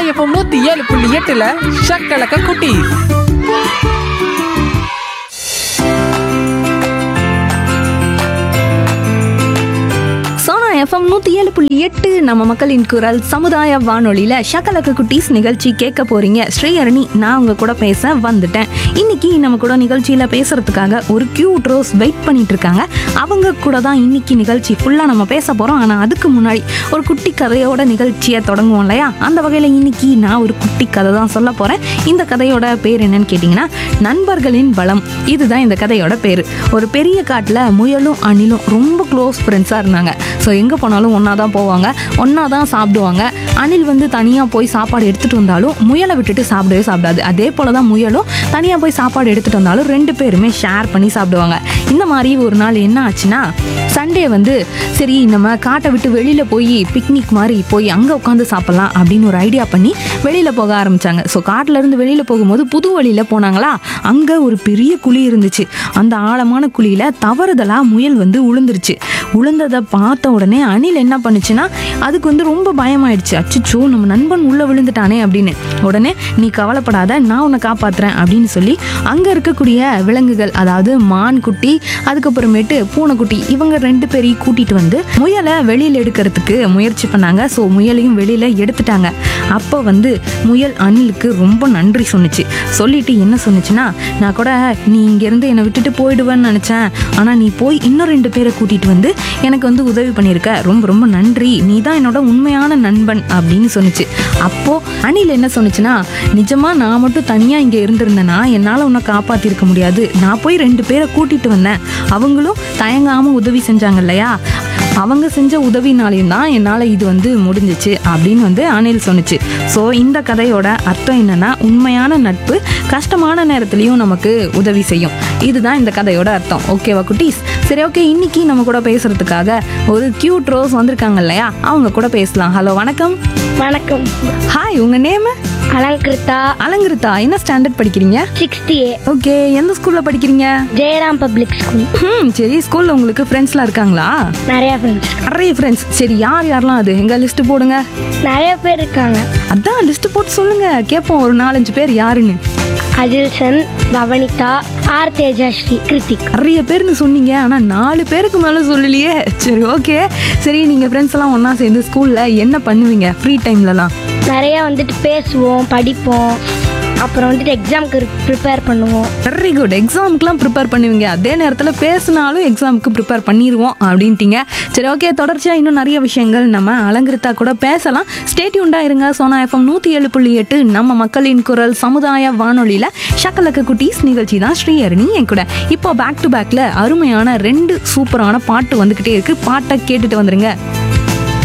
FM நூத்தி ஏழு புள்ளி எட்டுல ஷக்கலக்க குட்டி சோனா எஃப்எம் நூற்றி ஏழு புள்ளி எட்டு நம்ம மக்களின் குரல் சமுதாய வானொலியில் ஷக்கலக்க குட்டீஸ் நிகழ்ச்சி கேட்க போறீங்க ஸ்ரீஹரணி நான் உங்க கூட பேச வந்துட்டேன் இன்னைக்கு நம்ம கூட நிகழ்ச்சியில் பேசுறதுக்காக ஒரு கியூட் ரோஸ் வெயிட் பண்ணிட்டு இருக்காங்க அவங்க கூட தான் இன்னைக்கு நிகழ்ச்சி ஃபுல்லாக நம்ம பேச போகிறோம் ஆனால் அதுக்கு முன்னாடி ஒரு குட்டி கதையோட நிகழ்ச்சியை தொடங்குவோம் இல்லையா அந்த வகையில் இன்னைக்கு நான் ஒரு குட்டி கதை தான் சொல்ல போகிறேன் இந்த கதையோட பேர் என்னன்னு கேட்டிங்கன்னா நண்பர்களின் பலம் இதுதான் இந்த கதையோட பேர் ஒரு பெரிய காட்டில் முயலும் அணிலும் ரொம்ப க்ளோஸ் ஃப்ரெண்ட்ஸாக இருந்தாங்க ஸோ எங்கே போனாலும் ஒன்றா தான் போவாங்க ஒன்றா தான் சாப்பிடுவாங்க அணில் வந்து தனியாக போய் சாப்பாடு எடுத்துகிட்டு வந்தாலும் முயலை விட்டுட்டு சாப்பிடவே சாப்பிடாது அதே போல் தான் முயலும் தனியாக போய் சாப்பாடு எடுத்துகிட்டு வந்தாலும் ரெண்டு பேருமே ஷேர் பண்ணி சாப்பிடுவாங்க இந்த மாதிரி ஒரு நாள் என்ன ஆச்சுன்னா சண்டே வந்து சரி நம்ம காட்டை விட்டு வெளியில் போய் பிக்னிக் மாதிரி போய் அங்கே உட்காந்து சாப்பிட்லாம் அப்படின்னு ஒரு ஐடியா பண்ணி வெளியில் போக ஆரம்பிச்சாங்க ஸோ காட்டிலேருந்து வெளியில் போகும்போது புது வழியில் போனாங்களா அங்கே ஒரு பெரிய குழி இருந்துச்சு அந்த ஆழமான குழியில் தவறுதலாக முயல் வந்து உளுந்துருச்சு உளுந்ததை பார்த்த உடனே அணில் என்ன பண்ணுச்சுன்னா அதுக்கு வந்து ரொம்ப பயமாயிடுச்சு அச்சச்சோ நம்ம நண்பன் உள்ளே விழுந்துட்டானே அப்படின்னு உடனே நீ கவலைப்படாத நான் உன்னை காப்பாத்துறேன் அப்படின்னு சொல்லி அங்கே இருக்கக்கூடிய விலங்குகள் அதாவது மான் குட்டி அதுக்கப்புறமேட்டு பூனைக்குட்டி இவங்க ரெண்டு பேரையும் கூட்டிட்டு வந்து முயலை வெளியில் எடுக்கிறதுக்கு முயற்சி பண்ணாங்க ஸோ முயலையும் வெளியில் எடுத்துட்டாங்க அப்போ வந்து முயல் அணிலுக்கு ரொம்ப நன்றி சொன்னுச்சு சொல்லிட்டு என்ன சொன்னுச்சுன்னா நான் கூட நீ இங்கேருந்து என்னை விட்டுட்டு போயிடுவேன்னு நினச்சேன் ஆனால் நீ போய் இன்னும் ரெண்டு பேரை கூட்டிட்டு வந்து எனக்கு வந்து உதவி பண்ணியிருக்க ரொம்ப ரொம்ப நன்றி நீ தான் என்னோட உண்மையான நண்பன் அப்படின்னு சொன்னுச்சு அப்போ அணில் என்ன சொன்னுச்சுன்னா நிஜமா நான் மட்டும் தனியாக இங்கே இருந்திருந்தேன்னா என்னால் உன்னை காப்பாற்றிருக்க முடியாது நான் போய் ரெண்டு பேரை கூட்டிட்டு வந்தேன் அவங்களும் தயங்காமல் உதவி செஞ்சாங்க இல்லையா அவங்க செஞ்ச உதவினாலையும் தான் என்னால் இது வந்து முடிஞ்சிச்சு அப்படின்னு வந்து அனில் சொன்னுச்சு ஸோ இந்த கதையோட அர்த்தம் என்னன்னா உண்மையான நட்பு கஷ்டமான நேரத்துலையும் நமக்கு உதவி செய்யும் இதுதான் இந்த கதையோட அர்த்தம் ஓகேவா குட்டீஸ் சரி ஓகே இன்னைக்கு நம்ம கூட பேசுறதுக்காக ஒரு கியூட் ரோஸ் வந்திருக்காங்க இல்லையா அவங்க கூட பேசலாம் ஹலோ வணக்கம் வணக்கம் ஹாய் உங்க நேம் அலங்கிருத்தா அலங்கிருத்தா என்ன ஸ்டாண்டர்ட் படிக்கிறீங்க சிக்ஸ்த் ஏ ஓகே எந்த ஸ்கூல்ல படிக்கிறீங்க ஜெயராம் பப்ளிக் ஸ்கூல் ம் சரி ஸ்கூல்ல உங்களுக்கு ஃப்ரெண்ட்ஸ்லாம் இருக்காங்களா நிறைய ஃப்ரெண்ட்ஸ் நிறைய ஃப்ரெண்ட்ஸ் சரி யார் யாரெல்லாம் அது எங்க லிஸ்ட் போடுங்க நிறைய பேர் இருக்காங்க அதான் லிஸ்ட் போட்டு சொல்லுங்க கேட்போம் ஒரு நாலஞ்சு பேர் யாருன்னு அஜில்சன் பவனிதா ஆர் தேஜாஸ்ரீ கிருத்திக் நிறைய பேர்னு சொன்னீங்க ஆனா நாலு பேருக்கு மேல சொல்லலையே சரி ஓகே சரி நீங்க ஃப்ரெண்ட்ஸ் எல்லாம் ஒண்ணா சேர்ந்து ஸ்கூல்ல என்ன பண்ணுவீங்க ஃப்ரீ டைம்லலாம் நிறைய வந்துட்டு பேசுவோம் படிப்போம் அப்புறம் வந்துட்டு எக்ஸாம்க்கு ப்ரிப்பேர் பண்ணுவோம் வெரி குட் எக்ஸாமுக்குலாம் ப்ரிப்பேர் பண்ணுவீங்க அதே நேரத்தில் பேசினாலும் எக்ஸாமுக்கு ப்ரிப்பேர் பண்ணிடுவோம் அப்படின்ட்டீங்க சரி ஓகே தொடர்ச்சியாக இன்னும் நிறைய விஷயங்கள் நம்ம அலங்கிருத்தா கூட பேசலாம் ஸ்டேட்யூண்டா இருங்க சோனா எஃப்எம் நூற்றி ஏழு புள்ளி எட்டு நம்ம மக்களின் குரல் சமுதாய வானொலியில் ஷக்கலக்க குட்டீஸ் நிகழ்ச்சி தான் ஸ்ரீஹரணி என் கூட இப்போ பேக் டு பேக்கில் அருமையான ரெண்டு சூப்பரான பாட்டு வந்துக்கிட்டே இருக்கு பாட்டை கேட்டுட்டு வந்துருங்க